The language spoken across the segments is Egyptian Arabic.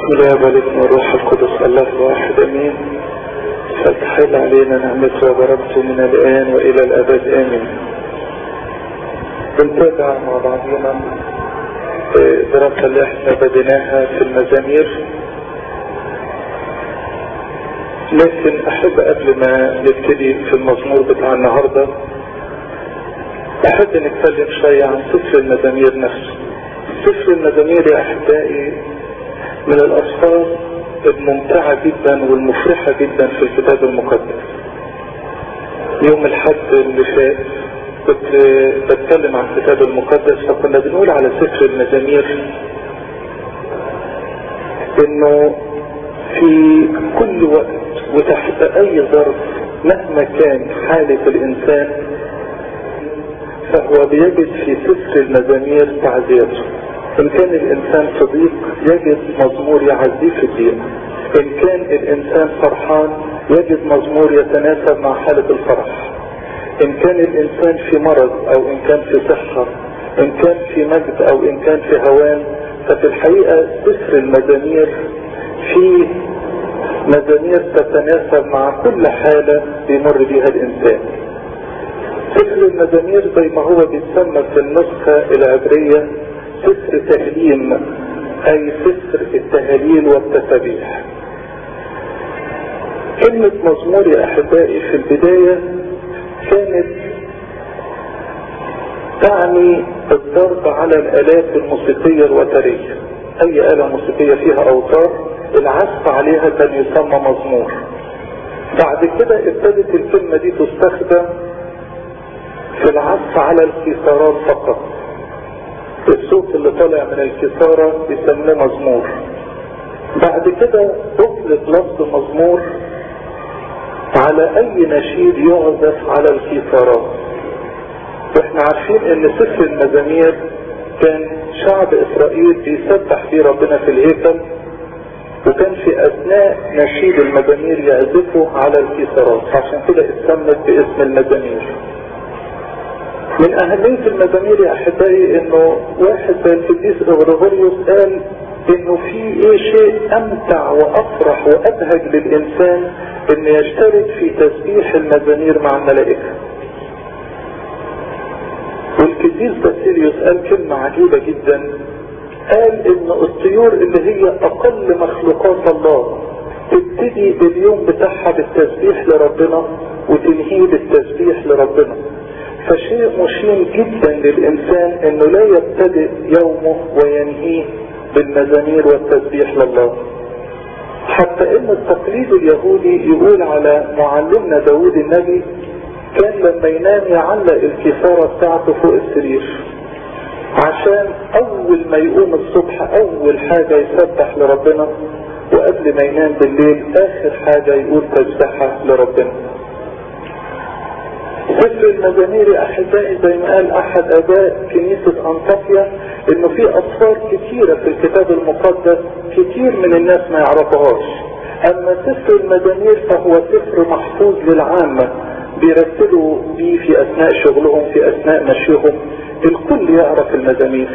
الاب والابن والروح القدس الله الواحد امين فلتحل علينا نعمته وبركته من الان والى الابد امين بنتابع مع بعضنا الدراسة اللي احنا بديناها في المزامير لكن احب قبل ما نبتدي في المزمور بتاع النهاردة احب نتكلم شوية عن سفر المزامير نفسه سفر المزامير يا احبائي من الاسفار الممتعة جدا والمفرحة جدا في الكتاب المقدس يوم الحد اللي فات كنت بتكلم عن الكتاب المقدس فكنا بنقول على سفر المزامير انه في كل وقت وتحت اي ظرف مهما كان حالة الانسان فهو بيجد في سفر المزامير تعزيته ان كان الانسان صديق يجد مزمور يعزيه في الدين ان كان الانسان فرحان يجد مزمور يتناسب مع حالة الفرح ان كان الانسان في مرض او ان كان في صحة ان كان في مجد او ان كان في هوان ففي الحقيقة سفر المزامير في مزامير تتناسب مع كل حالة بيمر بها الانسان سفر المزامير زي ما هو بيتسمى في النسخة العبرية سفر تهليم اي سفر التهاليل والتسابيح كلمة مزمور يا احبائي في البداية كانت تعني الضرب على الالات الموسيقية الوترية اي آلة موسيقية فيها اوتار العزف عليها كان يسمى مزمور بعد كده ابتدت الكلمة دي تستخدم في العزف على الكسارات فقط الصوت اللي طالع من الكسارة يسموه مزمور بعد كده اطلق لفظ مزمور على اي نشيد يعزف على الكسارات واحنا عارفين ان سفر المزامير كان شعب اسرائيل بيسبح فيه ربنا في الهيكل وكان في اثناء نشيد المزامير يعزفوا على الكسارات عشان كده اتسمت باسم المزامير من اهمية المزامير يا احبائي انه واحد زي القديس اغريغوريوس قال انه في ايه شيء امتع وافرح وابهج للانسان ان يشترك في تسبيح المزامير مع الملائكة والقديس باسيليوس قال كلمة عجيبة جدا قال ان الطيور اللي هي اقل مخلوقات الله تبتدي اليوم بتاعها بالتسبيح لربنا وتنهيه بالتسبيح لربنا فشيء مشين جدا للإنسان أنه لا يبتدئ يومه وينهيه بالمزامير والتسبيح لله حتى ان التقليد اليهودي يقول على معلمنا داود النبي كان لما ينام يعلق الكسارة بتاعته فوق السرير عشان اول ما يقوم الصبح اول حاجة يسبح لربنا وقبل ما ينام بالليل اخر حاجة يقول تسبحة لربنا سفر المزامير يا احبائي زي ما قال احد اباء كنيسة انطاكيا انه في اسفار كتيرة في الكتاب المقدس كتير من الناس ما يعرفوهاش اما سفر المزامير فهو سفر محفوظ للعامة بيرتلوا بيه في اثناء شغلهم في اثناء مشيهم الكل يعرف المزامير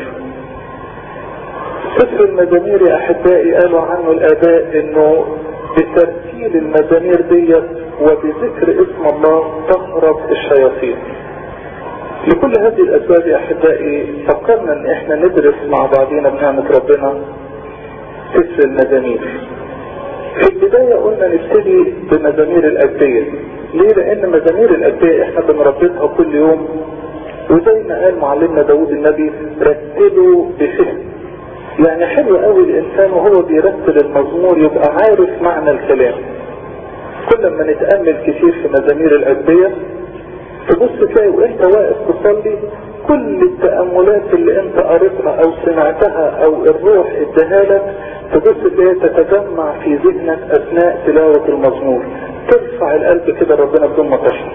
سفر المزامير يا احبائي قالوا عنه الاباء انه بترتيل المزامير ديت وبذكر اسم الله تهرب الشياطين لكل هذه الاسباب يا احبائي فكرنا ان احنا ندرس مع بعضنا بنعمة ربنا سفر المزامير في البداية قلنا نبتدي بمزامير الأجبية ليه لان مزامير الأجبية احنا بنرددها كل يوم وزي ما قال معلمنا داود النبي رتلوا بفهم يعني حلو قوي الانسان وهو بيرتل المزمور يبقى عارف معنى الكلام كل ما نتأمل كتير في مزامير الأدبية تبص تلاقي وانت واقف تصلي كل التأملات اللي انت قريتها او سمعتها او الروح اداها لك تبص تلاقي تتجمع في ذهنك اثناء تلاوة المزمور ترفع القلب كده ربنا بدون ما تشعر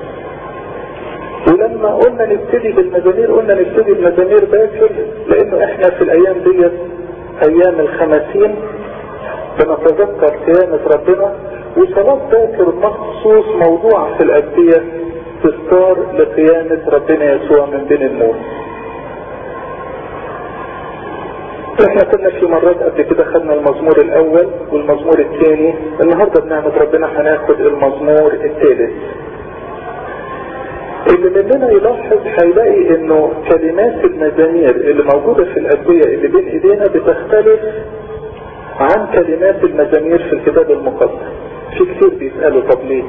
ولما قلنا نبتدي بالمزامير قلنا نبتدي المزامير باكر لانه احنا في الايام ديت ايام الخمسين بنتذكر قيامة ربنا وصلاة باكر مخصوص موضوع في الأدبية تذكار لقيامة ربنا يسوع من بين الموت احنا كنا في مرات قبل كده خدنا المزمور الاول والمزمور الثاني النهارده بنعمة ربنا هناخد المزمور الثالث اللي مننا يلاحظ هيلاقي انه كلمات المزامير اللي موجودة في الادوية اللي بين ايدينا بتختلف عن كلمات المزامير في الكتاب المقدس في كتير بيسألوا طب ليه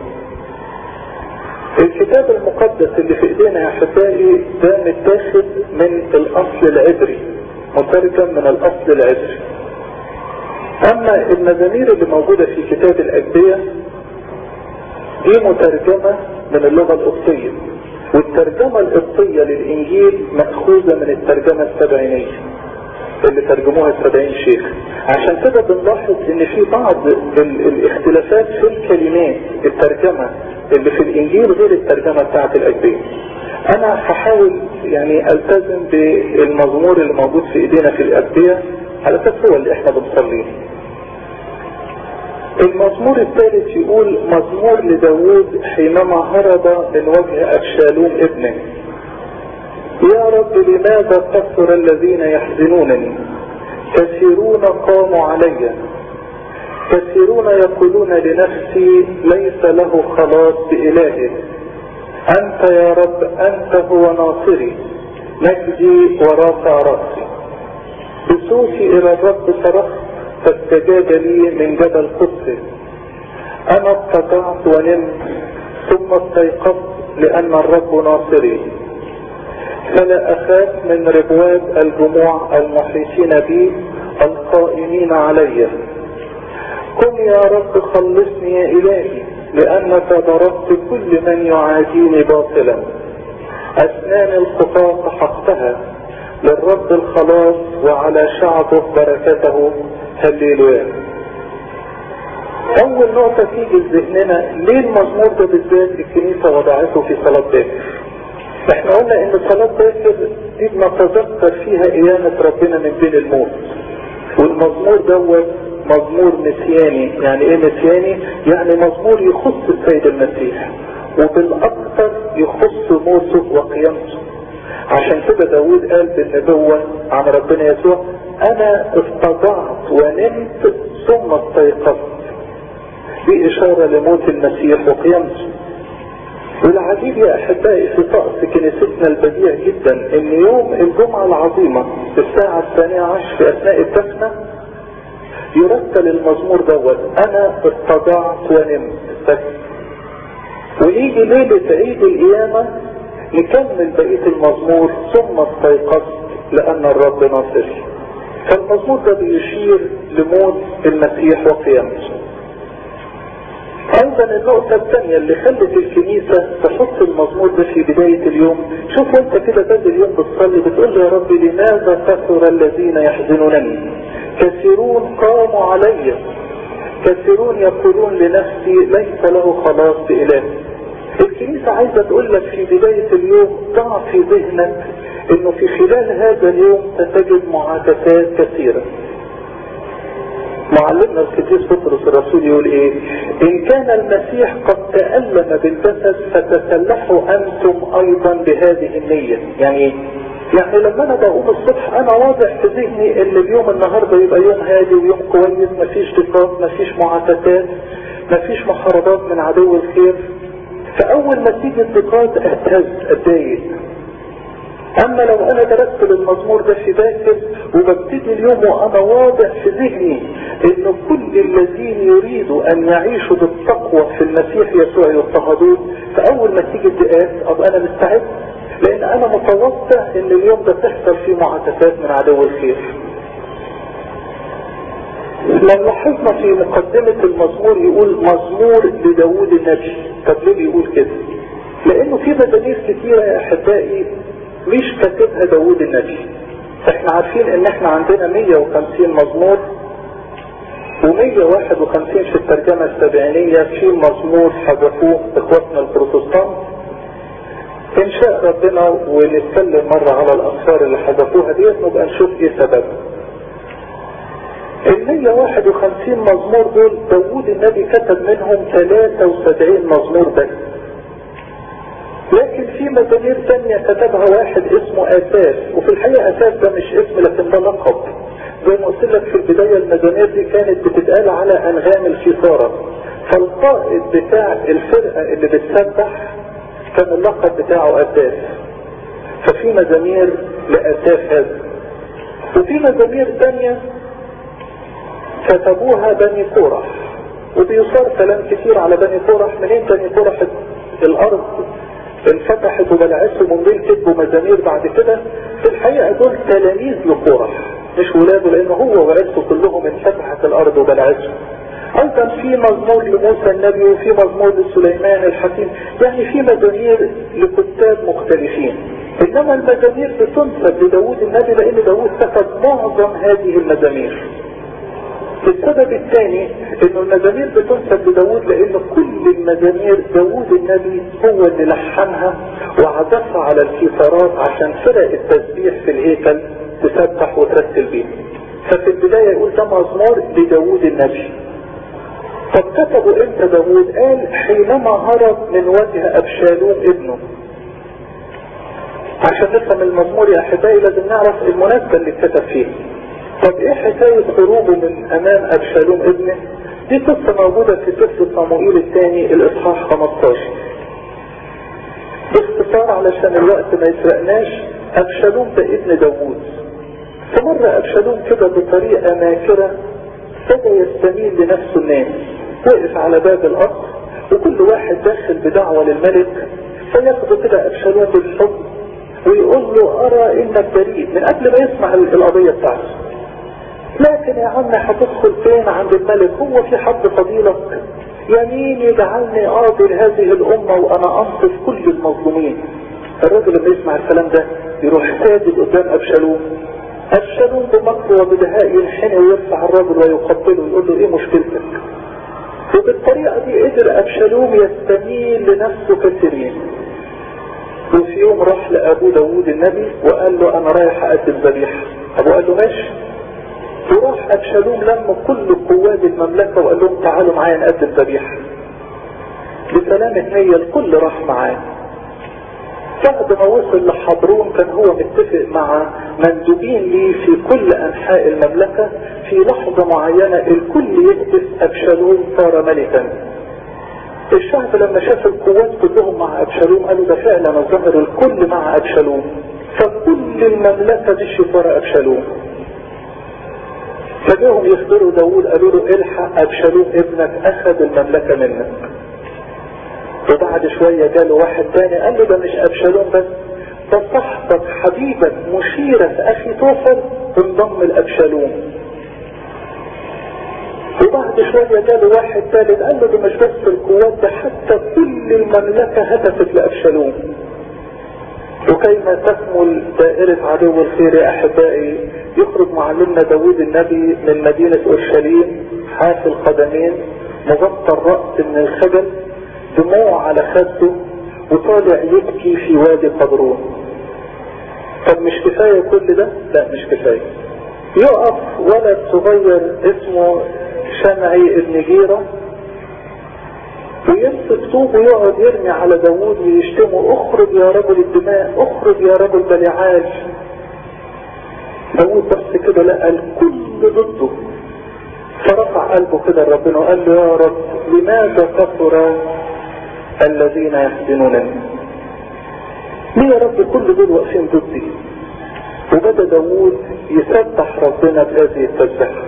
الكتاب المقدس اللي في ايدينا يا احبائي ده متاخد من الاصل العبري مترجم من الاصل العبري اما المزامير اللي موجودة في كتاب الاجبية دي مترجمة من اللغة القبطية والترجمة القبطية للانجيل مأخوذة من الترجمة السبعينية اللي ترجموها السبعين شيخ عشان كده بنلاحظ ان في بعض ال الاختلافات في الكلمات الترجمة اللي في الانجيل غير الترجمة بتاعت الاجبية انا هحاول يعني التزم بالمزمور اللي موجود في ايدينا في الاجبية على اساس هو اللي احنا بنصليه المزمور الثالث يقول مزمور لداود حينما هرب من وجه ابشالوم ابنه يا رب لماذا كثر الذين يحزنونني كثيرون قاموا علي كثيرون يقولون لنفسي ليس له خلاص بإلهه أنت يا رب أنت هو ناصري مجدي ورافع رأسي بصوتي إلى الرب صرخت فاستجاب لي من جبل قدسه أنا اضطجعت ونمت ثم استيقظت لأن الرب ناصري فلا أخاف من ربوات الجموع المحيطين بي القائمين علي قم يا رب خلصني يا إلهي لأنك ضربت كل من يعاديني باطلا أسنان الخطاة حقتها للرب الخلاص وعلى شعبه بركته هللويا أول نقطة تيجي لذهننا ليه المزمور ده بالذات الكنيسة وضعته في صلاة باكر احنا قلنا ان صلاة باكر دي بنتذكر فيها قيامة ربنا من بين الموت والمزمور دوت مزمور نسياني يعني ايه نسياني يعني مزمور يخص السيد المسيح وبالاكثر يخص موته وقيامته عشان كده داود قال بالنبوة عن ربنا يسوع انا افتضعت ونمت ثم استيقظت دي اشارة لموت المسيح وقيامته والعجيب يا احبائي في طقس كنيستنا البديع جدا ان يوم الجمعة العظيمة الساعة الثانية عشر في اثناء الدفنة يرتل المزمور دوت انا اتضعت ونمت بس ويجي ليلة عيد القيامة نكمل بقية المزمور ثم استيقظت لان الرب ناصري فالمزمور ده بيشير لموت المسيح وقيامته ايضا النقطة الثانية اللي خلت الكنيسة تحط المزمور ده في بداية اليوم شوف انت كده بدل اليوم بتصلي بتقول يا رب لماذا كثر الذين يحزنونني كثيرون قاموا علي كثيرون يقولون لنفسي ليس له خلاص بإله الكنيسة عايزة تقول لك في بداية اليوم ضع في ذهنك انه في خلال هذا اليوم ستجد معاكسات كثيرة معلمنا القديس بطرس الرسول يقول ايه ان كان المسيح قد تألم بالجسد فتسلحوا انتم ايضا بهذه النية يعني ايه يعني لما انا بقوم الصبح انا واضح في ذهني ان اليوم النهاردة يبقى يوم هادي ويوم كويس مفيش ضغط مفيش معاكسات مفيش محاربات من عدو الخير فاول ما تيجي الضغط اهتز اتضايق اما لو انا درست المزمور ده في باكر وببتدي اليوم وانا واضح في ذهني ان كل الذين يريدوا ان يعيشوا بالتقوى في المسيح يسوع يضطهدون فاول ما تيجي الدقات ابقى انا مستعد لان انا متوقع ان اليوم ده تحصل فيه معاكسات من عدو الخير لو لاحظنا في مقدمة المزمور يقول مزمور لداود النبي طب ليه بيقول كده لانه في مزامير كتيرة يا احبائي مش كاتبها داود النبي احنا عارفين ان احنا عندنا 150 مزمور و151 في الترجمة السبعينية في مزمور حذفوه اخواتنا البروتستانت ان شاء ربنا ونتكلم مرة على الاسفار اللي حذفوها ديت نبقى نشوف ايه سببها ال 151 مزمور دول داود النبي كتب منهم 73 مزمور بس لكن في مزامير تانية كتبها واحد اسمه اساس وفي الحقيقة اساس ده مش اسم لكن ده لقب زي ما قلت لك في البداية المزامير دي كانت بتتقال على انغام الكفارة فالقائد بتاع الفرقة اللي بتسبح كان اللقب بتاعه أساس ففي مزامير لأساس هذا وفي مزامير تانية كتبوها بني كورح وبيصار كلام كتير على بني كورح منين بني كورح الارض انفتحت وبلعتهم ومنين كتبوا مزامير بعد كده في الحقيقة دول تلاميذ لكورح مش ولاده لان هو وعيلته كلهم انفتحت الارض وبلعتهم ايضا في مزمور لموسى النبي وفي مزمور لسليمان الحكيم يعني في مزامير لكتاب مختلفين انما المزامير بتنسب لداود النبي لان داود كتب معظم هذه المزامير السبب الثاني انه المزامير بتنسب لداود لان كل المزامير داود النبي هو اللي لحنها وعزفها على الكيسارات عشان فرق التسبيح في الهيكل تسبح وترتل بيه ففي البداية يقول ده مزمور لداود النبي طب كتبوا امتى داود قال حينما هرب من وجه ابشالوم ابنه عشان نفهم المزمور يا احبائي لازم نعرف المناسبة اللي اتكتب فيها طب ايه حكاية خروجه من امام ابشالوم ابنه دي قصة موجودة في سفر صموئيل الثاني الاصحاح 15 باختصار علشان الوقت ما يسرقناش ابشالوم ده ابن داوود فمر ابشالوم كده بطريقة ماكرة بدا يستميل لنفسه الناس وقف على باب القصر وكل واحد داخل بدعوة للملك فياخده كده ابشالوم بالحب ويقول له ارى انك بريء من قبل ما يسمع القضية بتاعته لكن يا عم هتدخل فين عند الملك هو في حد فضيلك يمين يجعلني قاضي لهذه الامة وانا انصف كل المظلومين الراجل لما يسمع الكلام ده يروح ساجد قدام ابشالوم ابشالوم بمكر وبدهاء ينحني ويرفع الرجل ويقبله ويقول له ايه مشكلتك وبالطريقة دي قدر ابشالوم يستميل لنفسه كثيرين وفي يوم راح لابو داوود النبي وقال له انا رايح اقدم ذبيحه ابو قال له ماشي وراح ابشالوم لم كل قوات المملكه وقال لهم تعالوا معايا نقدم ذبيحه بسلامة نية الكل راح معاه بعد ما وصل لحضرون كان هو متفق مع مندوبين ليه في كل انحاء المملكة في لحظة معينة الكل يهتف ابشالوم صار ملكا الشعب لما شاف القوات كلهم مع ابشالوم قالوا ده فعلا ظهر الكل مع ابشالوم فكل المملكة دي شفار ابشالوم فجاهم يخبروا داوود قالوا له الحق ابشالوم ابنك اخذ المملكة منك وبعد شوية جاله واحد تاني قال له ده مش ابشالوم بس ده صاحبك حبيبك مشيرك اخي توفل انضم لابشالوم وبعد شوية جاله واحد ثالث قال له ده مش بس القوات ده حتى كل المملكة هدفت لأبشالوم وكيما تكمل دائرة عدو الخير يا أحبائي يخرج معلمنا داود النبي من مدينة أورشليم حافي القدمين مغطى الرأس من الخجل دموع على خده وطالع يبكي في وادي قدرون طب مش كفاية كل ده؟ لا مش كفاية يقف ولد صغير اسمه شمعي ابن جيرة ويمسك طوب ويقعد يرمي على داوود ويشتمه اخرج يا رجل الدماء اخرج يا رجل بلعال داوود بس كده لقى الكل ضده فرفع قلبه كده لربنا وقال له يا رب لماذا كثر الذين يحزنونني ليه يا رب كل دول واقفين ضدي وبدا داوود يسبح ربنا بهذه التسبيحه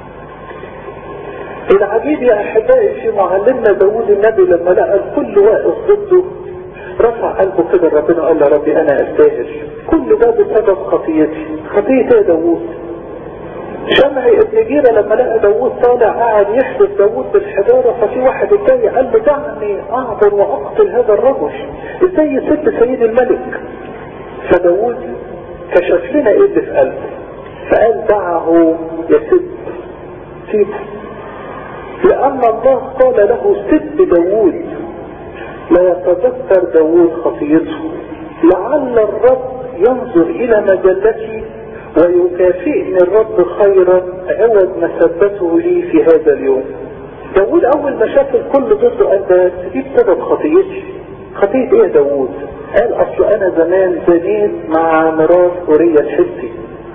العجيب يا احبائي في معلمنا داوود النبي لما لقى الكل واقف ضده رفع قلبه كده ربنا قال له ربي انا استاهل كل ده بسبب خطيتي خطيتي يا داوود شمعي ابن جيرة لما لقى داوود طالع قاعد يحدث داوود بالحجارة ففي واحد التاني قال له دعني اعبر واقتل هذا الرجل ازاي يسد سيد الملك فداوود كشف لنا ايه اللي في قلبه فقال دعه يسد سيبه لأن الله قال له سد داوود لا يتذكر داوود خطيته لعل الرب ينظر إلى مجلتي ويكافئني الرب خيرا عوض مسبته لي في هذا اليوم داوود أول ما شاف الكل ضده قال ده دي بسبب خطيتي خطية ايه داوود قال اصل انا زمان زنيت مع مرات اوريا الحسي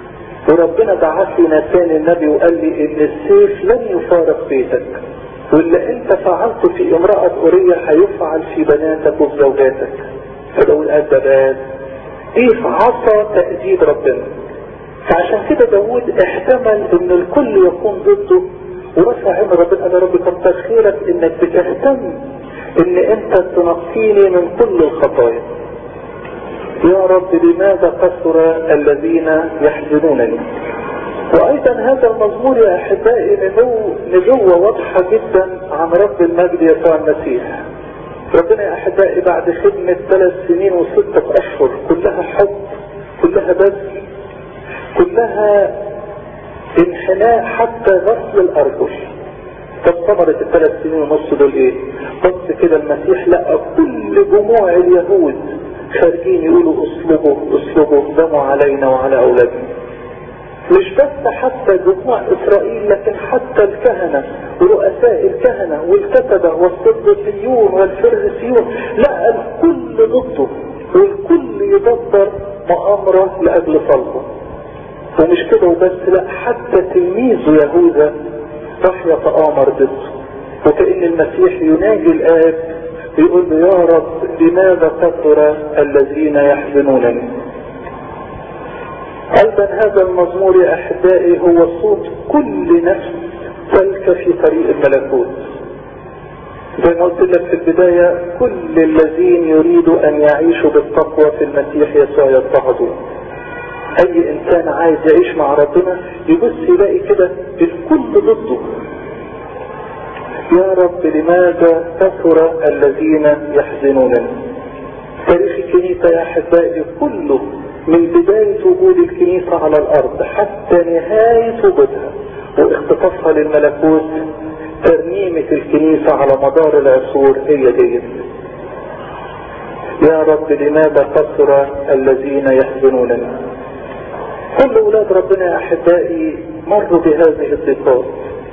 وربنا بعث لي نسان النبي وقال لي ان السيف لن يفارق بيتك واللي انت فعلته في امرأة أورية هيفعل في بناتك وفي زوجاتك فدول الأدبات ايه عصى تأديب ربنا فعشان كده داود احتمل ان الكل يكون ضده ورفع عين ربنا قال يا رب كتر خيرك انك بتهتم ان انت تنقيني من كل الخطايا يا رب لماذا كثر الذين يحزنونني وايضا هذا المزمور يا احبائي نبوة واضحة جدا عن رب المجد يسوع المسيح ربنا يا احبائي بعد خدمة ثلاث سنين وستة اشهر كلها حب كلها بذل كلها انحناء حتى غسل الارجل طب ثمرة الثلاث سنين ونص دول ايه بص كده المسيح لقى كل جموع اليهود خارجين يقولوا اصلبوا اصلبوا دموا علينا وعلى اولادنا مش بس حتى جموع اسرائيل لكن حتى الكهنة ورؤساء الكهنة والكتبة والصدقيون والفرسيون لا الكل ضده والكل يدبر مؤامرة لأجل صلبه ومش كده وبس لا حتى تلميذه يهوذا راح يتآمر ضده وكأن المسيح يناجي الآب بيقول له يا رب لماذا كثر الذين يحزنونني ايضا هذا المزمور يا احبائي هو صوت كل نفس سلك في طريق الملكوت زي ما قلت لك في البداية كل الذين يريدوا ان يعيشوا بالتقوى في المسيح يسوع يضطهدون اي انسان عايز يعيش مع ربنا يبص يلاقي كده الكل ضده يا رب لماذا كثر الذين يحزنونني تاريخ الكنيسة يا احبائي كله من بداية وجود الكنيسة على الارض حتى نهاية وجودها واختطافها للملكوت ترنيمة الكنيسة على مدار العصور هي دي يا رب لماذا كثر الذين يحزنونني كل اولاد ربنا يا احبائي مروا بهذه الضيقات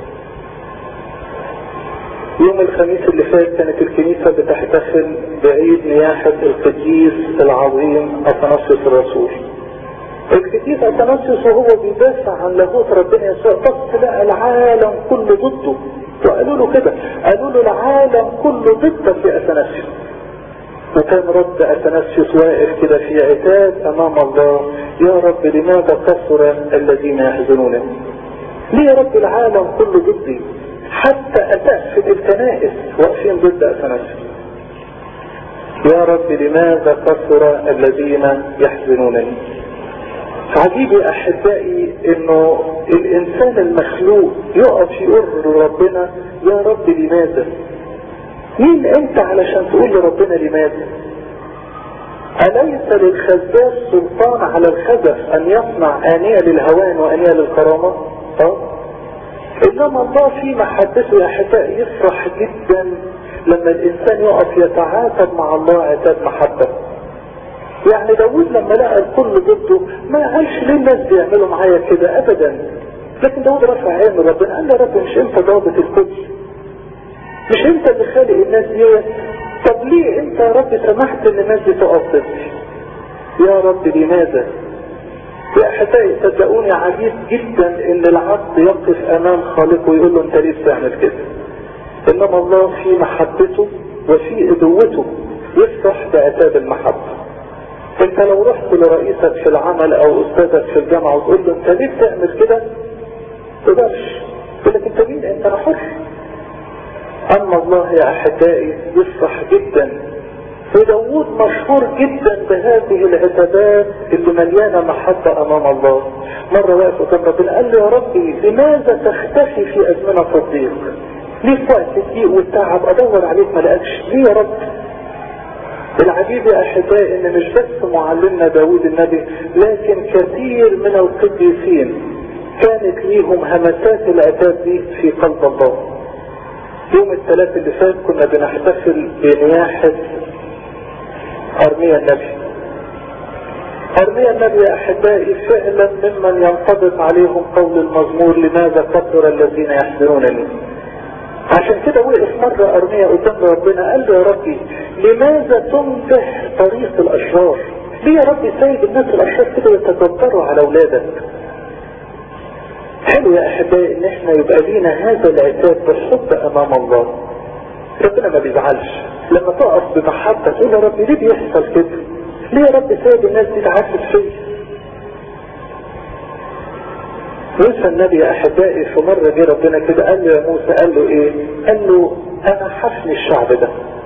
يوم الخميس اللي فات كانت الكنيسة بتحتفل بعيد نياحة القديس العظيم أثناسيوس الرسول القديس أثناسيوس وهو بيدافع عن لاهوت ربنا يسوع بص لقى العالم كله ضده وقالوا له كده قالوا له العالم كله ضدك يا أثناسيوس وكان رد أثناسيوس واقف كده في عتاب أمام الله يا رب لماذا كثر الذين يحزنونني ليه يا رب العالم كله ضدي حتى أسقف الكنائس واقفين ضد أثناسيوس يا رب لماذا كثر الذين يحزنونني عجيب يا أحبائي إنه الإنسان المخلوق يقف يقول لربنا يا رب لماذا مين أنت علشان تقول لربنا لماذا أليس للخزاز سلطان على الخزف أن يصنع آنية للهوان وآنية للكرامة؟ طب إنما الله في محبته يا أحبائي يفرح جدا لما الإنسان يقف يتعاتب مع الله عتاب محبة يعني داود لما لقى الكل ضده ما قالش ليه الناس بيعملوا معايا كده أبدا لكن داود رفع عينه ربنا قال له يا رب مش أنت ضابط الكل مش أنت اللي خالق الناس دي طب ليه أنت يا رب سمحت إن الناس دي تقف ضدي يا رب لماذا يا احبائي صدقوني عجيب جدا ان العبد يقف امام خالقه ويقول له انت ليه بتعمل كده انما الله في محبته وفي ابوته يفرح بعتاب المحبة انت لو رحت لرئيسك في العمل او استاذك في الجامعة وتقول له انت ليه بتعمل كده تقدرش يقول لك انت مين انت حر اما الله يا احبائي يفرح جدا وداود مشهور جدا بهذه العتابات اللي مليانة محبة امام الله مرة واقف قدام ربنا قال له يا ربي لماذا تختفي في ازمنة الضيق ليه في وقت الضيق والتعب ادور عليك ما لقاكش ليه يا رب العجيب يا احبائي ان مش بس معلمنا داود النبي لكن كثير من القديسين كانت ليهم همسات العتاب دي في قلب الله يوم الثلاث اللي فات كنا بنحتفل بنياحة أرمية النبي أرمية النبي يا أحبائي فعلا ممن ينطبق عليهم قول المزمور لماذا كثر الذين يحزنونني عشان كده وقف مرة أرمية قدام ربنا قال له يا ربي لماذا تنبح طريق الأشرار ليه يا ربي سايب الناس الأشرار كده يتجبروا على أولادك حلو يا احبائي ان احنا يبقى لينا هذا العتاب بالحب امام الله ربنا ما بيزعلش لما تقف بمحبة تقول يا رب ليه بيحصل كده ليه يا رب سايب الناس دي تعذب فيا موسى النبي يا احبائي في مرة جه ربنا كده قال له يا موسى قال له ايه قال له انا حفني الشعب ده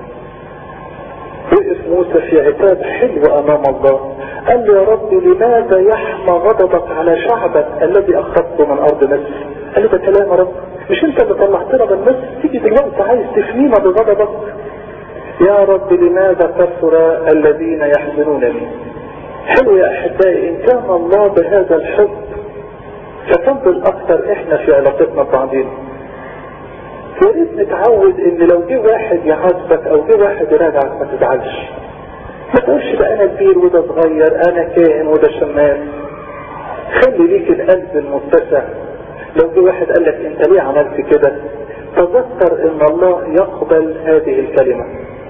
وقف موسى في عتاب حلو امام الله قال له يا رب لماذا يحمى غضبك على شعبك الذي اخذته من ارض مصر قال له ده كلام يا رب مش انت اللي طلعتنا من مصر تيجي دلوقتي عايز تفنينا بغضبك يا رب لماذا كثر الذين يحزنونني حلو يا احبائي ان كان الله بهذا الحب فكم بالاكثر احنا في علاقتنا ببعضنا يا ريت نتعود ان لو جه واحد يعاتبك او جه واحد يراجعك ما تزعلش ما تقولش ده انا كبير وده صغير انا كائن وده شمال خلي ليك القلب المتسع لو جه واحد قال لك انت ليه عملت كده تذكر ان الله يقبل هذه الكلمة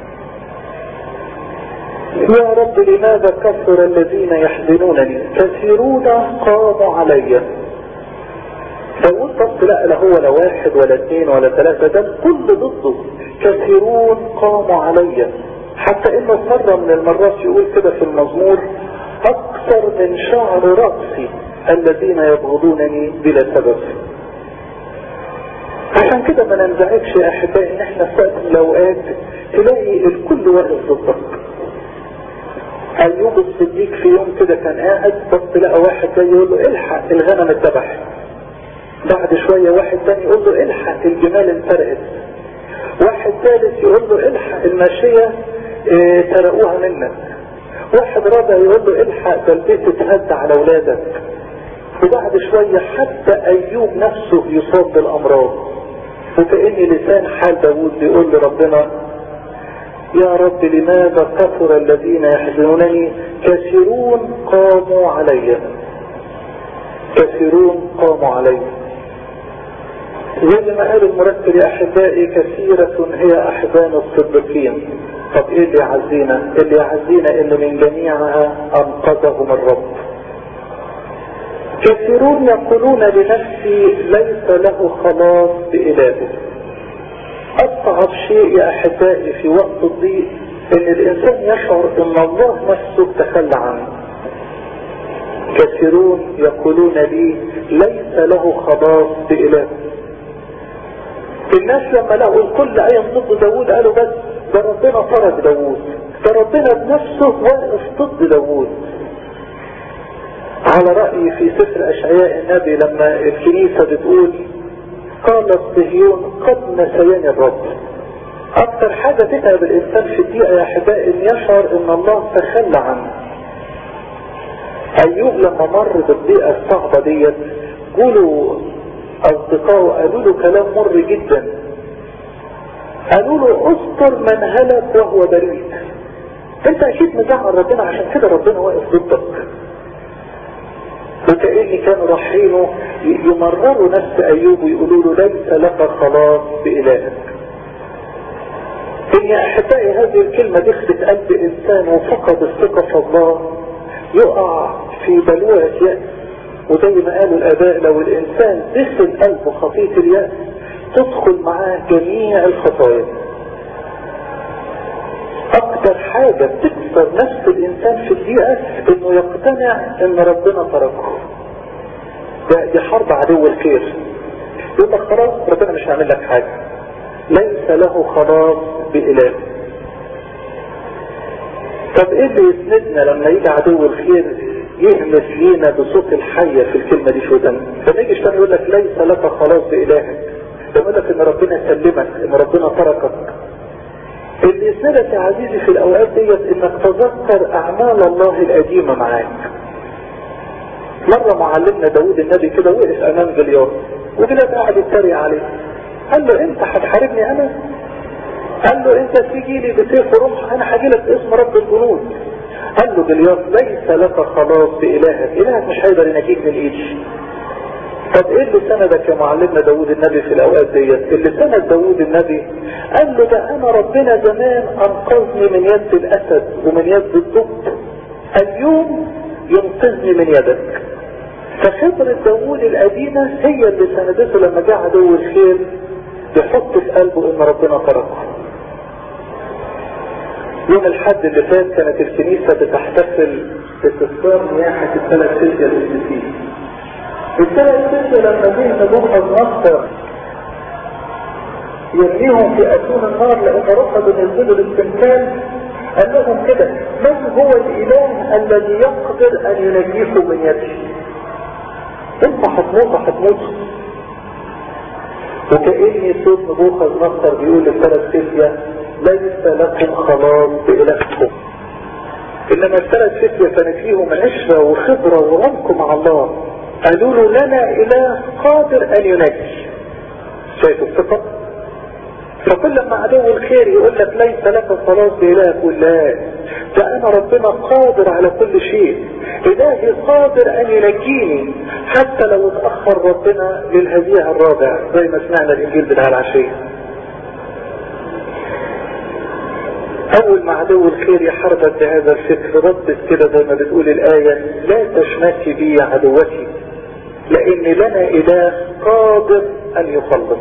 يا رب لماذا كثر الذين يحزنونني كثيرون قاموا علي داود بص لا لا هو لا واحد ولا اثنين ولا ثلاثة ده كل ضده كثيرون قاموا علي حتى انه مرة من المرات يقول كده في المزمور اكثر من شعر رأسي الذين يبغضونني بلا سبب عشان كده ما ننزعجش يا احبائي ان احنا في وقت من الاوقات تلاقي الكل واقف ضدك ايوب الصديق في يوم كده كان قاعد بص لقى واحد جاي يقول له الحق الغنم اتذبح بعد شوية واحد تاني يقول له الحق الجمال انفرقت واحد ثالث يقول له الحق الماشية اه سرقوها منك واحد رابع يقول له الحق ده البيت اتهد على اولادك وبعد شوية حتى ايوب نفسه يصاب بالامراض وكأن لسان حال داود بيقول لربنا يا رب لماذا كثر الذين يحزنونني كثيرون قاموا علي كثيرون قاموا علي زي ما قال المرتب يا احبائي كثيرة هي احزان الصديقين طب ايه اللي يعزينا اللي يعزينا ان من جميعها انقذهم الرب كثيرون يقولون لنفسي ليس له خلاص بإلهه أصعب شيء يا أحبائي في وقت الضيق إن الإنسان يشعر إن الله نفسه تخلى عنه كثيرون يقولون لي ليس له خلاص بإلهه الناس لما لقوا الكل قايم ضد داوود قالوا بس ده ربنا طرد داوود ده ربنا بنفسه واقف ضد داوود على رأيي في سفر أشعياء النبي لما الكنيسة بتقول قال الصهيون قد نسياني الرب أكثر حاجة تتعب الإنسان في الدقيقة يا أحبائي إن يشعر إن الله تخلى عنه أيوب لما مر بالضيقة الصعبة ديت قولوا أصدقائه قالوا له كلام مر جدا قالوا له اذكر من هلك وهو بريء انت اكيد مزعل ربنا عشان كده ربنا واقف ضدك وكأن كانوا رايحينه يمرروا نفس أيوب ويقولوا له ليس لك خلاص بإلهك إن يا أحبائي هذه الكلمة دخلت قلب إنسان وفقد الثقة في الله يقع في بلوعة يأس وزي ما قالوا الآباء لو الإنسان دخل قلبه خطية اليأس تدخل معاه جميع الخطايا اكتر حاجة بتكسر نفس الانسان في الدقيقة انه يقتنع ان ربنا تركه ده دي حرب عدو الخير يقول لك خلاص ربنا مش هيعمل لك حاجة ليس له خلاص بإله طب ايه اللي يسندنا لما يجي عدو الخير يهمس لينا بصوت الحية في الكلمة دي شو ده لما يجي اشتغل يقول لك ليس لك خلاص بإلهك يقول لك ان ربنا سلمك ان ربنا تركك اللي يسندك يا عزيزي في الاوقات ديت انك تذكر اعمال الله القديمة معاك مرة معلمنا داود النبي كده وقف امام جليات وجليات قاعد يتريق عليه قال له انت هتحاربني انا قال له انت تيجي لي بسيف ورمح انا هاجي لك باسم رب الجنود قال له جليات ليس لك خلاص بإلهك إلهك مش هيقدر ينجيك من إيدي طب ايه اللي سندك يا معلمنا داود النبي في الاوقات ديت اللي سند داود النبي قال له ده انا ربنا زمان انقذني من يد الاسد ومن يد الضب اليوم ينقذني من يدك فخبرة داوود القديمة هي اللي سندته لما جاء عدو الخير يحط في قلبه ان ربنا تركه يوم الحد اللي فات كانت الكنيسة بتحتفل باستثمار نياحة الثلاث سلسلة القديسين الثلاث سلسلة لما جه نبوخذ نصر يرميهم في أتون النار لأن رفضوا ينزلوا الاستمثال قال لهم كده من هو الإله الذي يقدر أن ينجيكم من يدي انت هتموت هتموت وكأني صوت نبوخذ نصر بيقول للثلاث فتية ليس لكم خلاص بإلهكم إنما الثلاث فتية كانت فيهم عشرة وخبرة وعمق مع الله قالوا له لنا إله قادر أن ينجي شايف الثقة فكل ما عدو الخير يقول لك ليس لك خلاص بإله لا ده أنا ربنا قادر على كل شيء إلهي قادر أن ينجيني حتى لو اتأخر ربنا للهزيع الرابع زي ما سمعنا الإنجيل بتاع العشية أول ما عدو الخير يحاربك بهذا الفكر ردت كده زي ما بتقول الآية لا تشمتي بي عدوتي لأن لنا إله قادر أن يخلص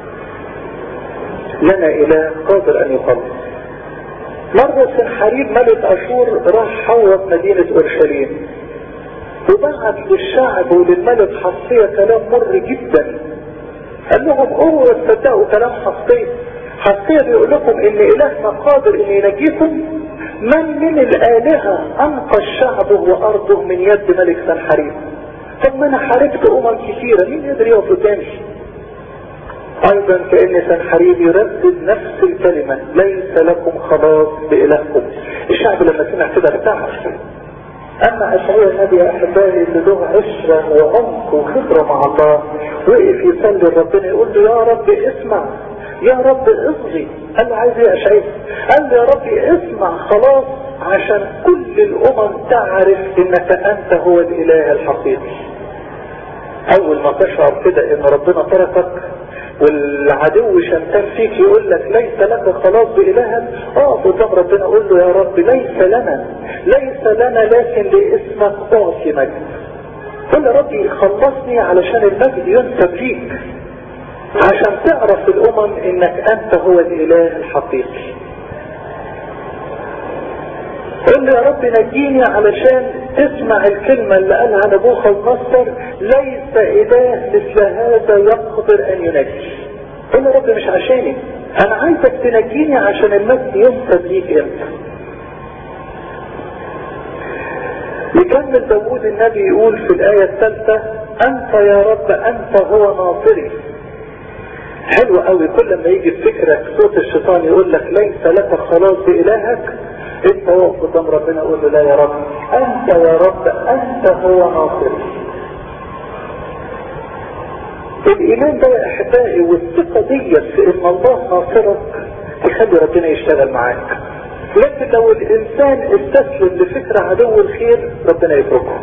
لنا إله قادر أن يخلص مرة سنحريب ملك أشور راح حوط مدينة أورشليم وبعت للشعب وللملك حصية كلام مر جدا قال لهم اوعوا تصدقوا كلام حصية حصية بيقول لكم ان الهنا قادر ان ينجيكم من من الالهة انقى الشعب وارضه من يد ملك سنحريب طب ما انا حاربت امم كثيرة مين يقدر يقف قدامي ايضا كأن سنحريب يردد نفس الكلمة ليس لكم خلاص بإلهكم الشعب لما سمع كده ارتاح اما اشعياء النبي يا احبائي اللي له عشرة وعمق وخبرة مع الله وقف يصلي ربنا يقول له يا رب اسمع يا رب اصغي قال له عايز ايه يا اشعياء قال له يا رب اسمع خلاص عشان كل الامم تعرف انك انت هو الاله الحقيقي اول ما تشعر كده ان ربنا تركك والعدو شمتان فيك يقول لك ليس لك خلاص بإلهك اقف قدام ربنا قول له يا رب ليس لنا ليس لنا لكن لاسمك اعطي مجد قل يا ربي خلصني علشان المجد ينسب ليك عشان تعرف الامم انك انت هو الاله الحقيقي قل يا رب نجيني علشان تسمع الكلمة اللي قالها نبوخذ نصر ليس اله مثل هذا يقدر ان ينجي قل يا رب مش عشاني انا عايزك تنجيني عشان المجد ينسب ليك انت يكمل داوود النبي يقول في الآية الثالثة أنت يا رب أنت هو ناصري حلو قوي كل ما يجي في فكرك صوت الشيطان يقول لك ليس لك خلاص بإلهك انت وقف قدام ربنا قول له لا يا رب انت يا رب انت هو ناصري الايمان ده يا احبائي والثقه ديت في ان الله ناصرك تخلي ربنا يشتغل معاك لكن لو الانسان استسلم لفكر عدو الخير ربنا يتركه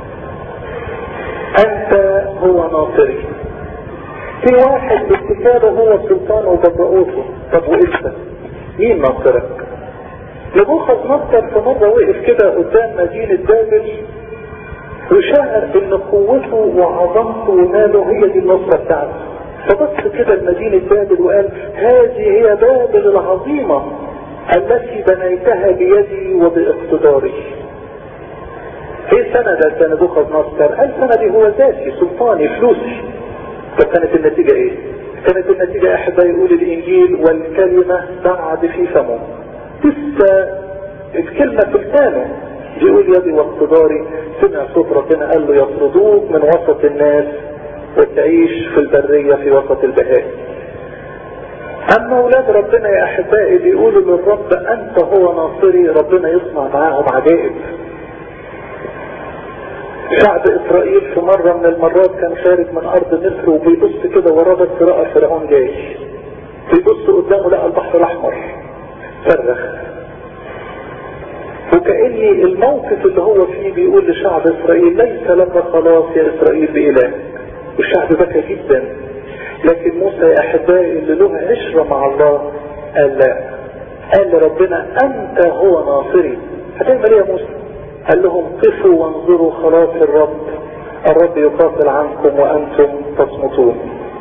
انت هو ناصري في واحد بالكتابه هو سلطان وبطاقوته طب وانت مين ناصرك نبوخذ نصر في مرة وقف كده قدام مدينة بابل وشعر ان قوته وعظمته وماله هي دي النصرة بتاعته فبص كده لمدينة بابل وقال هذه هي بابل العظيمة التي بنيتها بيدي وباقتداري ايه سنة ده نبوخذ نصر قال سنة هو ذاتي سلطاني فلوسي فكانت النتيجة ايه كانت النتيجة احبا يقول الانجيل والكلمة بعد في فمه لسه الكلمة في لسانه بيقول يدي واقتداري سمع صوت ربنا قال له يطردوك من وسط الناس وتعيش في البرية في وسط البهائم اما اولاد ربنا يا احبائي بيقولوا للرب انت هو ناصري ربنا يصنع معاهم عجائب شعب اسرائيل في مرة من المرات كان خارج من ارض مصر وبيبص كده وراه بس رأى فرعون جاي بيبص قدامه لقى البحر الاحمر صرخ وكأني الموقف اللي هو فيه بيقول لشعب اسرائيل ليس لك خلاص يا اسرائيل بإله والشعب بكى جدا لكن موسى يا احبائي اللي له عشرة مع الله قال لا قال لربنا انت هو ناصري هتعمل ايه يا موسى قال لهم قفوا وانظروا خلاص الرب الرب يقاتل عنكم وانتم تصمتون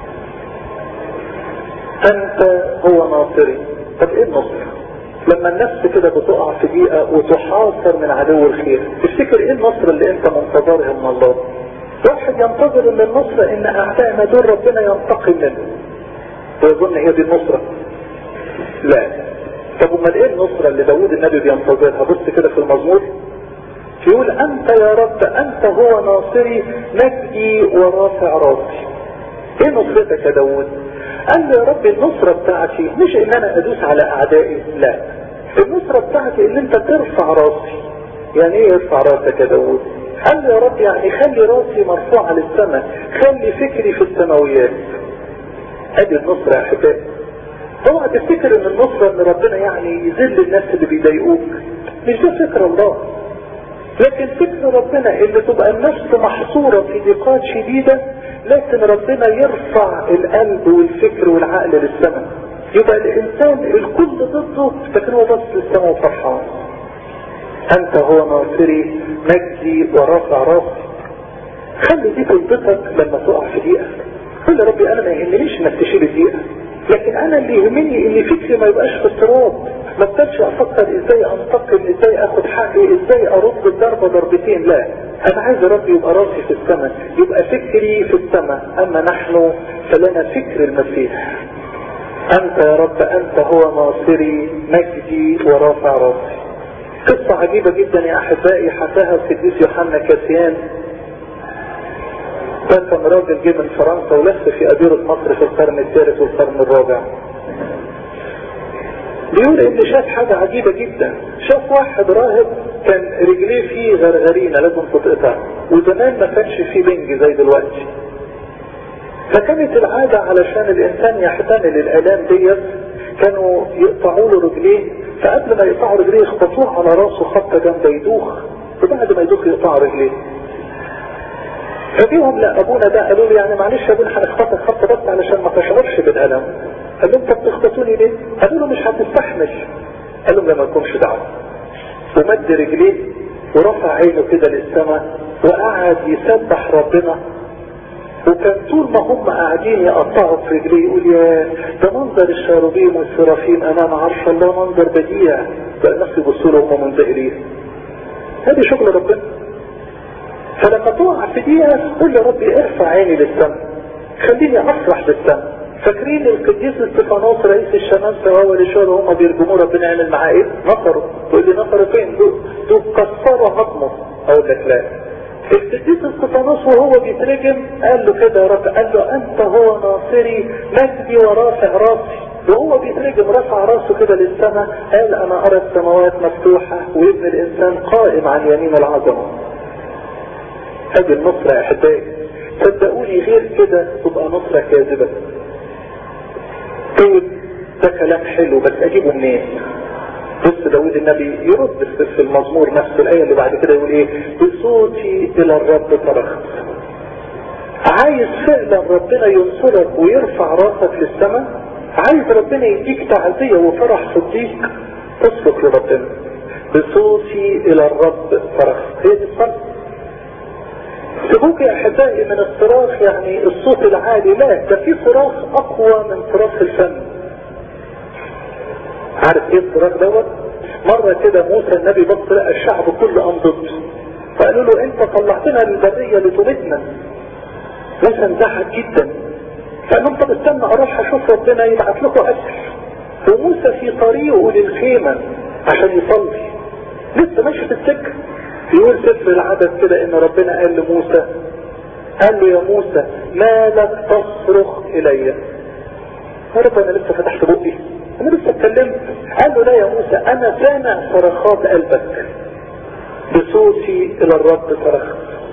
انت هو ناصري طب ايه النصر لما النفس كده بتقع في ضيقه وتحاصر من عدو الخير تفتكر ايه النصر اللي انت منتظرها من الله واحد ينتظر من النصرة ان اعدائنا دول ربنا ينتقم منه ويظن هي دي النصرة لا طب امال ايه النصرة اللي داود النبي بينتظرها بص كده في المزمور يقول انت يا رب انت هو ناصري مجدي ورافع راسي ايه نصرتك يا داود قال له يا رب النصرة بتاعتي مش ان انا ادوس على اعدائي لا النصرة بتاعتي ان انت ترفع راسي يعني ايه يرفع راسك يا داود قال له يا رب يعني خلي راسي مرفوعة للسماء خلي فكري في السماويات ادي النصرة يا احبائي اوعى تفتكر ان النصرة ان ربنا يعني يذل الناس اللي بيضايقوك مش ده فكر الله لكن فكر ربنا ان تبقى النفس محصورة في ضيقات شديدة لكن ربنا يرفع القلب والفكر والعقل للسماء يبقى الانسان الكل ضده لكن هو بص للسماء وفرحان انت هو ناصري مجدي ورافع راسي خلي دي تلبطك لما تقع في دقيقة قول يا ربي انا ما يهمنيش انك تشيل الدقيقة لكن انا اللي يهمني ان فكري ما يبقاش في اضطراب ما ابتدش افكر ازاي انتقم ازاي اخد حقي ازاي ارد الضربة ضربتين لا انا عايز ربي يبقى راسي في السماء يبقى فكري في السماء اما نحن فلنا فكر المسيح انت يا رب انت هو ناصري مجدي ورافع راسي قصة عجيبة جدا يا احبائي حكاها القديس يوحنا كاسيان ده كان راجل جه من فرنسا ولف في أديرة مصر في القرن الثالث والقرن الرابع بيقول ان شاف حاجة عجيبة جدا شاف واحد راهب كان رجليه فيه غرغرينة لازم تتقطع وزمان ما كانش فيه بنج زي دلوقتي فكانت العادة علشان الانسان يحتمل الالام ديت كانوا يقطعوا له رجليه فقبل ما يقطعوا رجليه يخبطوه على راسه خبطة جامدة يدوخ وبعد ما يدوخ يقطعوا رجليه فجيهم لا ابونا ده قالوا لي يعني معلش يا ابونا هنخبطك خبطه بس علشان ما تشعرش بالالم قال لهم طب تخبطوني ليه؟ قالوا له مش هتستحمل قال لهم لا ما لكمش دعوه ومد رجليه ورفع عينه كده للسماء وقعد يسبح ربنا وكان طول ما هم قاعدين يقطعوا في رجليه يقول يا ده منظر الشاروبيم والسرافيم امام عرش الله منظر بديع بقى الناس يبصوا له هم منزعلين هذه شغل ربنا فلما تقع في دقيقة قول يا ربي ارفع عيني للسماء خليني افرح بالسماء فاكرين القديس استفانوس رئيس الشمامسة وهو الاشارة هم بيرجموا ربنا يعمل معاه ايه؟ نصروا تقول لي نصروا فين؟ دول كسروا عظمه اقول لك لا القديس استفانوس وهو بيترجم قال له كده يا رب قال له انت هو ناصري مجدي ورافع راسي وهو بيترجم رفع راسه كده للسماء قال انا ارى السماوات مفتوحة وابن الانسان قائم عن يمين العظمه ادي النصرة يا احبائي صدقوني غير كده تبقى نصرة كاذبة طيب ده كلام حلو بس اجيبه منين بص داود النبي يرد في المزمور نفس الآية اللي بعد كده يقول ايه بصوتي الى الرب صرخت عايز فعلا ربنا ينصرك ويرفع راسك للسماء عايز ربنا يديك تعزية وفرح في الضيق تصرخ لربنا بصوتي الى الرب صرخت هي دي الصرخ سيبوك يا احبائي من الصراخ يعني الصوت العالي لا ده في صراخ اقوى من صراخ الفم عارف ايه الصراخ دوت مرة كده موسى النبي بص لقى الشعب كله قام ضده فقالوا له انت طلعتنا للبرية لتمتنا موسى انزعج جدا فقال لهم طب استنى اروح اشوف ربنا يبعت لكم اكل وموسى في طريقه للخيمة عشان يصلي لسه ماشي في السكه يقول سفر العدد كده ان ربنا قال لموسى قال له يا موسى ما لك تصرخ الي يا رب انا لسه فتحت بقي انا لسه اتكلمت قال له لا يا موسى انا سامع صرخات قلبك بصوتي الى الرب صرخت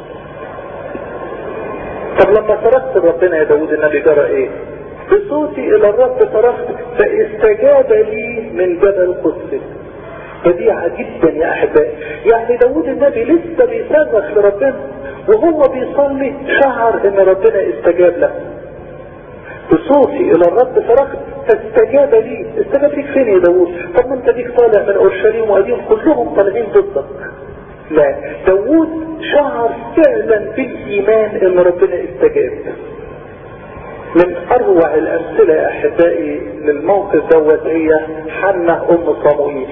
طب لما صرخت ربنا يا داود النبي جرى ايه بصوتي الى الرب صرخت فاستجاب لي من جبل قدسك بديعة جدا يا احبائي يعني داود النبي لسه بيصرخ لربنا وهو بيصلي شعر ان ربنا استجاب له بصوتي الى الرب صرخت فاستجاب لي استجاب ليك فين يا داود طب ما انت ليك طالع من اورشليم وقديم كلهم طالعين ضدك لا داوود شعر فعلا بالايمان ان ربنا استجاب من اروع الامثله يا احبائي للموقف دوت هي حنة ام صموئيل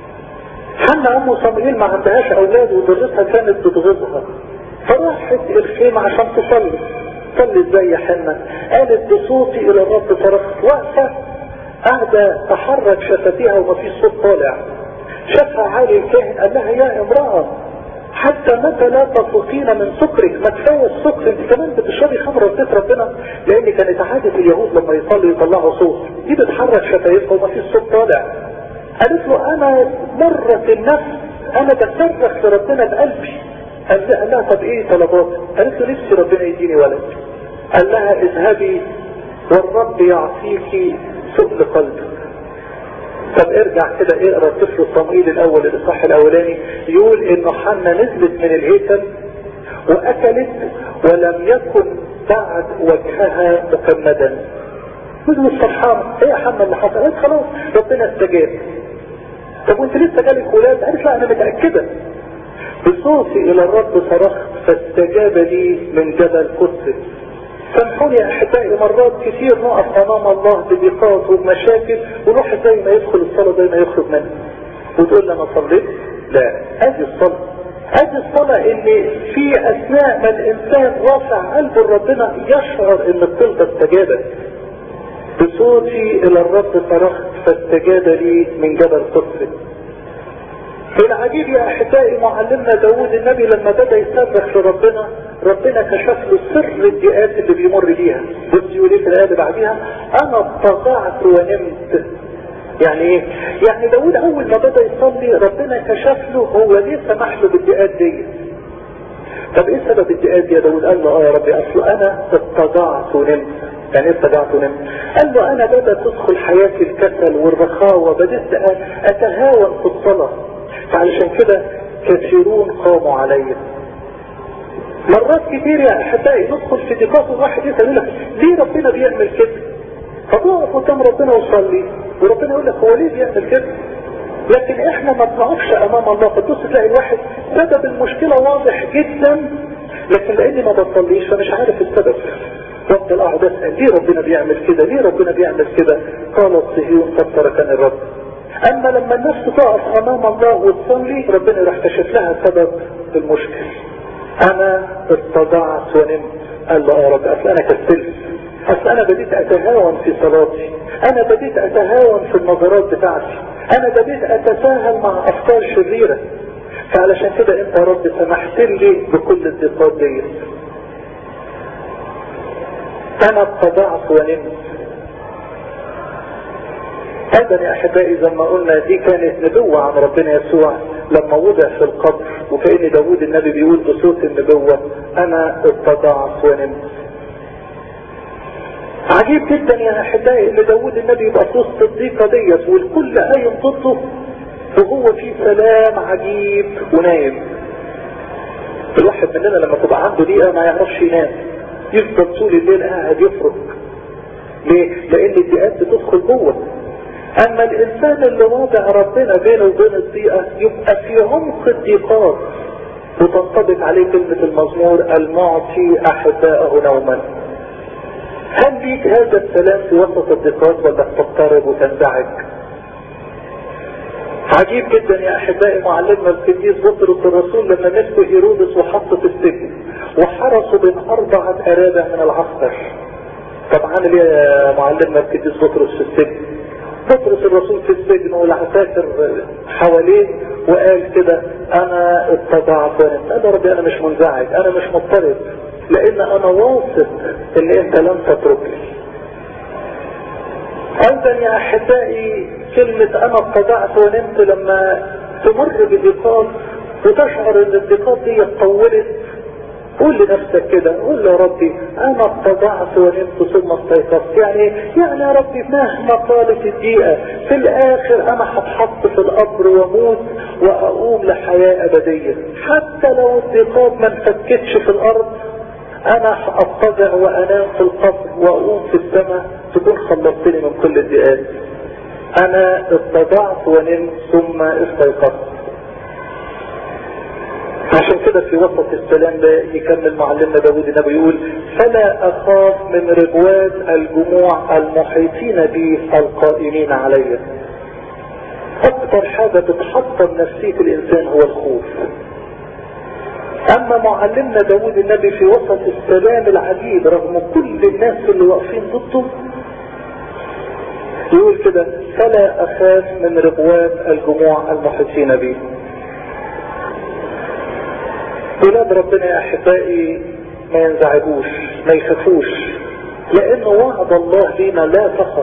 حنة ام صموئيل ما عندهاش اولاد وضرتها كانت بتغيظها فراحت الخيمة عشان تصلي صلي ازاي يا حنة قالت بصوتي الى الرب صرخت واقفة قاعدة تحرك شفتيها ومفيش صوت طالع شافها عالي الكاهن قال لها يا امرأة حتى متى لا تفوقين من سكرك ما كفايه السكر انت كمان بتشربي خمره بيت ربنا لان كانت عاده اليهود لما يصلوا يطلعوا صوت دي بتحرك شفايفها وما فيش صوت طالع قالت له انا مرة النفس انا بصرخ لربنا بقلبي قال لها لا طب ايه طلباتك قالت له نفسي ربنا يديني ولد قال لها اذهبي والرب يعطيك سؤل قلبك طب ارجع كده اقرا طفل صموئيل الاول الاصحاح الاولاني يقول ان حنا نزلت من الهيكل واكلت ولم يكن بعد وجهها مكمدا نزلت فرحانه ايه يا حنا اللي حصل قالت خلاص ربنا استجاب طب وانت لسه جالك ولاد قالت لا انا متاكده بصوتي الى الرب صرخت فاستجاب لي من جبل قدس سامحوني يا احبائي مرات كتير نقف امام الله بضيقات وبمشاكل ونروح زي ما يدخل الصلاه زي ما يخرج منها وتقول لي انا صليت لا ادي الصلاه ادي الصلاه اللي في اثناء ما الانسان رافع قلبه لربنا يشعر ان الطلبه استجابت بصوتي الى الرب صرخت فاستجاب لي من جبل قدس العجيب يا احبائي معلمنا داود النبي لما بدا يصرخ لربنا ربنا كشف له سر الضيقات اللي بيمر بيها بص يقول ايه في الايه اللي بعديها انا اضطجعت ونمت يعني ايه؟ يعني داود اول ما بدا يصلي ربنا كشف له هو ليه سمح له بالضيقات دي طب ايه سبب الضيقات دي يا داود قال له اه يا ربي اصل انا اضطجعت ونمت يعني ايه اضطجعت ونمت قال له انا بدأت تدخل حياتي الكسل والرخاوة بدأت اتهاون في الصلاة فعلشان كده كثيرون قاموا علي مرات كتير يا احبائي ندخل في ضيقات الواحد يسأل لك ليه ربنا بيعمل كده فتقف قدام ربنا وصلي وربنا يقول لك هو ليه بيعمل كده لكن احنا ما بنقفش امام الله فتبص تلاقي الواحد سبب المشكلة واضح جدا لكن لاني ما بصليش فمش عارف السبب وافضل اقعد اسال ليه ربنا بيعمل كده ليه ربنا بيعمل كده قال الصهيون قد تركني الرب اما لما النفس تقف امام الله وتصلي ربنا يروح كشف لها سبب المشكل انا اتضعت ونمت قال له يا رب اصل انا كسلت اصل انا بديت اتهاون في صلاتي انا بديت اتهاون في النظرات بتاعتي انا بديت اتساهل مع افكار شريرة فعلشان كده انت يا رب سمحت لي بكل الضيقات دي انا اتضعت ونمت ايضا يا احبائي زي ما قلنا دي كانت نبوة عن ربنا يسوع لما وضع في القبر وكأن داود النبي بيقول بصوت النبوة انا اتضعت ونمت عجيب جدا يا احبائي ان داود النبي يبقى في وسط الضيقة ديت والكل قايم ضده وهو في سلام عجيب ونايم الواحد مننا لما تبقى عنده دقيقة ما يعرفش ينام يفضل طول الليل قاعد يفرق ليه؟ لان الضيقات بتدخل جوه اما الانسان اللي واضع ربنا بينه وبين الضيقة يبقى في عمق الضيقات وتنطبق عليه كلمة المزمور المعطي احباءه نوما هل ليك هذا السلام في وسط الضيقات ولا تضطرب وتنزعج عجيب جدا يا احبائي معلمنا القديس بطرس الرسول لما مسكوا هيرودس وحطه في السجن وحرسوا بين اربعة ارابع من العسكر طب عامل ايه يا معلمنا القديس بطرس في السجن بطرس الرسول في السجن والعساكر حواليه وقال كده انا اتضعت ونمت قال يا ربي انا مش منزعج انا مش مضطرب لان انا واثق ان انت لن تتركني ايضا يا احبائي كلمة انا اتضعت ونمت لما تمر بضيقات وتشعر ان الضيقات دي طولت قول لنفسك كده قول يا ربي انا اتضعت ونمت ثم استيقظت يعني يعني يا ربي مهما طالت الدقيقة في الاخر انا هتحط في القبر واموت واقوم لحياة ابدية حتى لو الضيقات ما انفكتش في الارض انا هاتضع وانام في القبر واقوم في السماء تكون خلصتني من كل الضيقات انا اتضعت ونمت ثم استيقظت عشان كده في وسط السلام ده يكمل معلمنا داود النبي يقول فلا اخاف من ربوات الجموع المحيطين بي القائمين علي اكتر حاجة بتحطم نفسية الانسان هو الخوف اما معلمنا داود النبي في وسط السلام العجيب رغم كل الناس اللي واقفين ضده يقول كده فلا اخاف من ربوات الجموع المحيطين بي ولاد ربنا يا احبائي ما ينزعجوش ما يخافوش لان وعد الله لينا لا تخف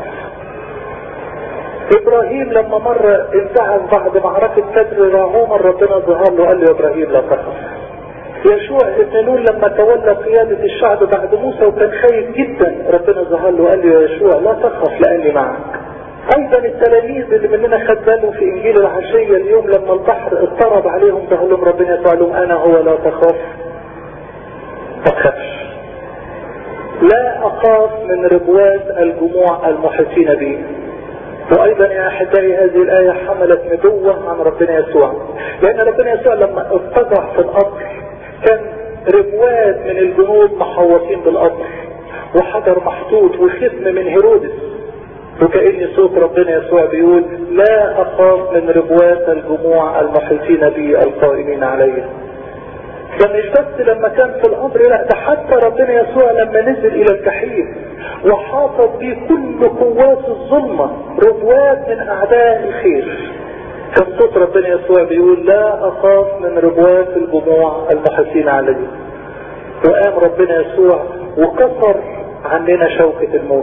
ابراهيم لما مر انزعج بعد معركة كدر راعومر ربنا ظهر له قال له يا ابراهيم لا تخف يشوع ابن نون لما تولى قيادة الشعب بعد موسى وكان خايف جدا ربنا ظهر له قال له يا يشوع لا تخف لاني معك ايضا التلاميذ اللي مننا خد باله في انجيل العشية اليوم لما البحر اضطرب عليهم ظهر لهم ربنا يسوع لهم انا هو لا تخاف ما تخافش لا اخاف من ربوات الجموع المحيطين بي وايضا يا احبائي هذه الايه حملت نبوه عن ربنا يسوع لان ربنا يسوع لما اتضع في القبر كان ربوات من الجنود محوطين بالقبر وحجر محطوط وختم من هيرودس وكأن صوت ربنا يسوع بيقول لا أخاف من ربوات الجموع المحيطين بي القائمين علي ده مش بس لما كان في الأمر لا ده حتى ربنا يسوع لما نزل إلى الجحيم وحاطت به كل قوات الظلمة ربوات من أعداء الخير كان صوت ربنا يسوع بيقول لا أخاف من ربوات الجموع المحيطين علي وقام ربنا يسوع وكسر عننا شوكة الموت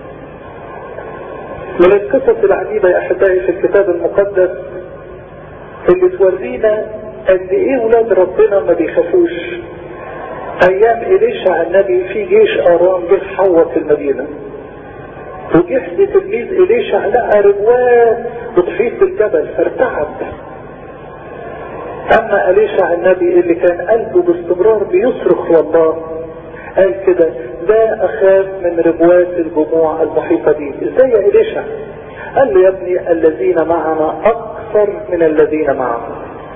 من القصص العجيبة يا أحبائي في الكتاب المقدس اللي تورينا قد إيه ولاد ربنا ما بيخافوش أيام إليشع النبي في جيش أرام جه حوط المدينة وجه تلميذ إليشع لقى ربوات بتحيط بالجبل فارتعب أما إليشع النبي اللي كان قلبه باستمرار بيصرخ لله قال كده لا اخاف من ربوات الجموع المحيطة بي ازاي يا إليشع قال له يا ابني الذين معنا اكثر من الذين معنا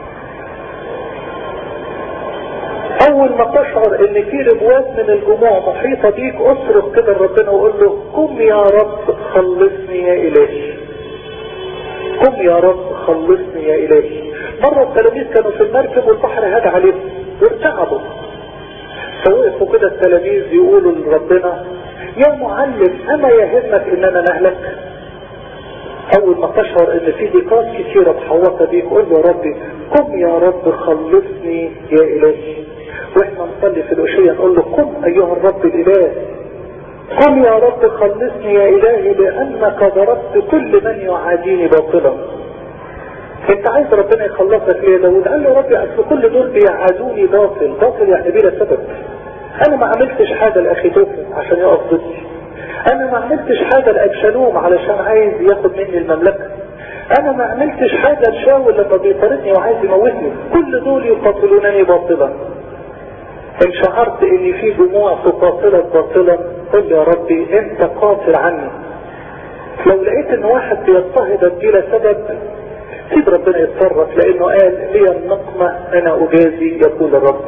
اول ما تشعر ان في ربوات من الجموع محيطة بيك اصرخ كده لربنا وقول له قم يا رب خلصني يا الهي قم يا رب خلصني يا الهي مرة التلاميذ كانوا في المركب والبحر هاد عليهم وارتعبوا فوقفوا كده التلاميذ يقولوا لربنا يا معلم اما يهمك اننا نهلك اول ما تشعر ان في ضيقات كثيرة محوطة بيك قول له يا ربي قم يا رب خلصني يا الهي واحنا نصلي في الاشية نقول له قم ايها الرب الاله قم يا رب خلصني يا الهي لانك ضربت كل من يعاديني باطلا انت عايز ربنا يخلصك ليه داود قال له يا ربي اصل كل دول بيعادوني باطل باطل يعني بلا سبب انا ما عملتش حاجة لاخي توفل عشان يقف ضدي انا ما عملتش حاجة لابشالوم علشان عايز ياخد مني المملكة انا ما عملتش حاجة لشاول لما بيطاردني وعايز يموتني كل دول يقاتلونني باطلا ان شعرت ان في جموع تقاتلك باطلا قل يا ربي انت قاتل عني لو لقيت ان واحد بيضطهدك بلا سبب سيب ربنا يتصرف لانه قال لي النقمة انا اجازي يقول الرب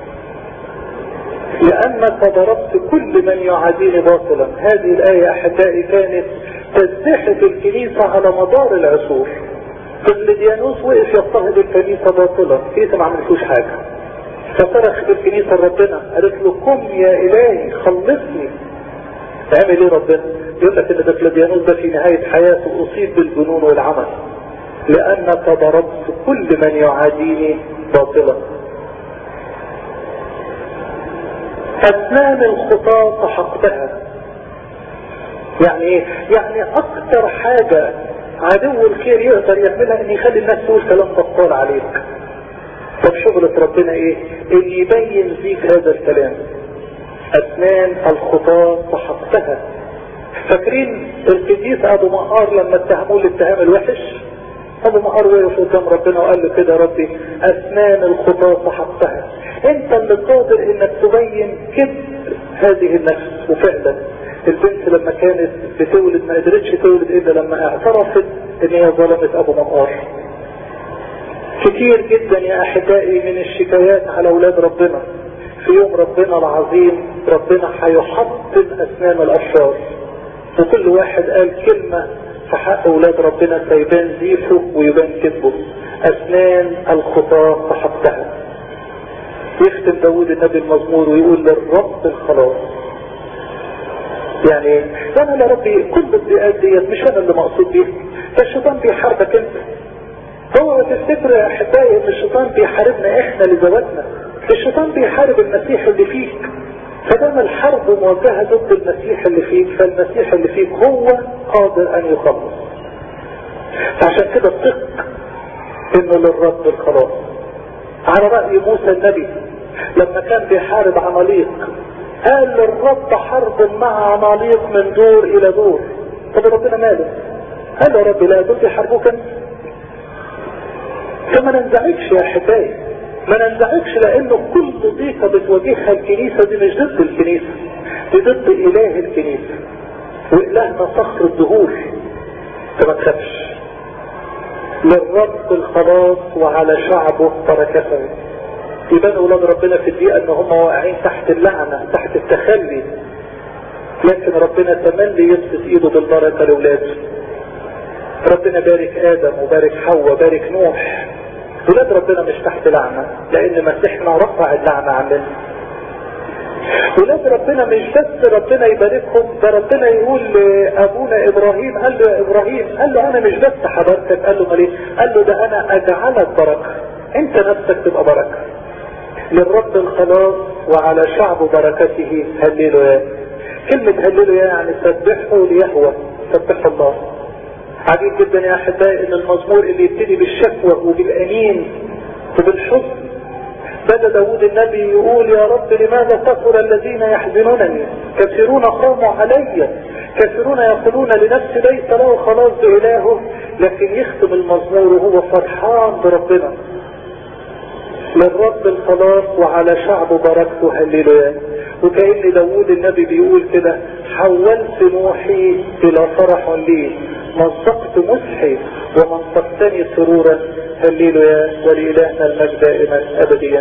لانك ضربت كل من يعاديني باطلا هذه الاية احبائي كانت تزدحف الكنيسة على مدار العصور فالديانوس وقف يضطهد الكنيسة باطلا كنيسة ما عملتوش حاجة فصرخ الكنيسة ربنا قالت له قم يا الهي خلصني تعمل ايه ربنا يقول لك ان دقلديانوس ده في نهاية حياته اصيب بالجنون والعمل لانك ضربت كل من يعاديني باطلا اسنان الخطاة سحقتها يعني ايه يعني اكتر حاجة عدو الخير يقدر يعملها ان يخلي الناس تقول كلام بطال عليك طب شغلة ربنا ايه ان يبين فيك هذا الكلام اسنان الخطاة سحقتها فاكرين القديس ابو مقار لما اتهموه الاتهام الوحش ابو مقار وقف قدام ربنا وقال له كده ربي اسنان الخطاة سحقتها انت اللي قادر انك تبين كذب هذه النفس وفعلا البنت لما كانت بتولد ما قدرتش تولد الا لما اعترفت ان هي ظلمت ابو مقار كتير جدا يا احبائي من الشكايات على اولاد ربنا في يوم ربنا العظيم ربنا هيحطم اسنان الاشرار وكل واحد قال كلمة في حق اولاد ربنا فيبان زيفه ويبان كذبه اسنان الخطاة تحطها يختم داود النبي المزمور ويقول للرب الخلاص يعني انا يا ربي كل الضيقات ديت مش انا اللي مقصود بيها ده الشيطان بيحاربك انت هو تفتكر يا احبائي ان الشيطان بيحاربنا احنا لذواتنا الشيطان بيحارب المسيح اللي فيك فدام الحرب موجهة ضد المسيح اللي فيك فالمسيح اللي فيك هو قادر ان يخلص فعشان كده الثق انه للرب الخلاص على رأي موسى النبي لما كان بيحارب عماليق قال للرب حرب مع عماليق من دور الى دور طب ربنا ماله قال يا رب لا دول بيحاربوك انت فما ننزعجش يا حبايبي ما ننزعجش لانه كل ضيقة بتواجهها الكنيسة دي مش ضد الكنيسة دي ضد اله الكنيسة والهنا صخر الدهور فما تخافش للرب الخلاص وعلى شعبه بركته يبان اولاد ربنا في الدقيقة ان هم واقعين تحت اللعنة تحت التخلي لكن ربنا تملي يبسط ايده بالبركة لاولاده ربنا بارك ادم وبارك حواء بارك نوح ولاد ربنا مش تحت لعنة لان مسيحنا رفع اللعنة عننا ولاد ربنا مش بس ربنا يباركهم ده ربنا يقول لابونا ابراهيم قال له يا ابراهيم قال له انا مش بس حضرتك قال له ماليه قال له ده انا اجعلك بركة انت نفسك تبقى بركة للرب الخلاص وعلى شعب بركته هللوا يا كلمة هللوا يا يعني سبحوا ليهوى سبحوا الله عجيب جدا يا احبائي ان المزمور اللي يبتدي بالشكوى وبالانين وبالحزن بدا داود النبي يقول يا رب لماذا كثر الذين يحزنونني كثيرون قاموا علي كثيرون يقولون لنفسي ليس له خلاص بإلهه لكن يختم المزمور وهو فرحان بربنا للرب الخلاص وعلى شعبه بركته هللويا وكأن داود النبي بيقول كده حولت نوحي إلى فرح لي مزقت مسحي ومنطقتني سرورا هللويا ولإلهنا المجد دائما أبديا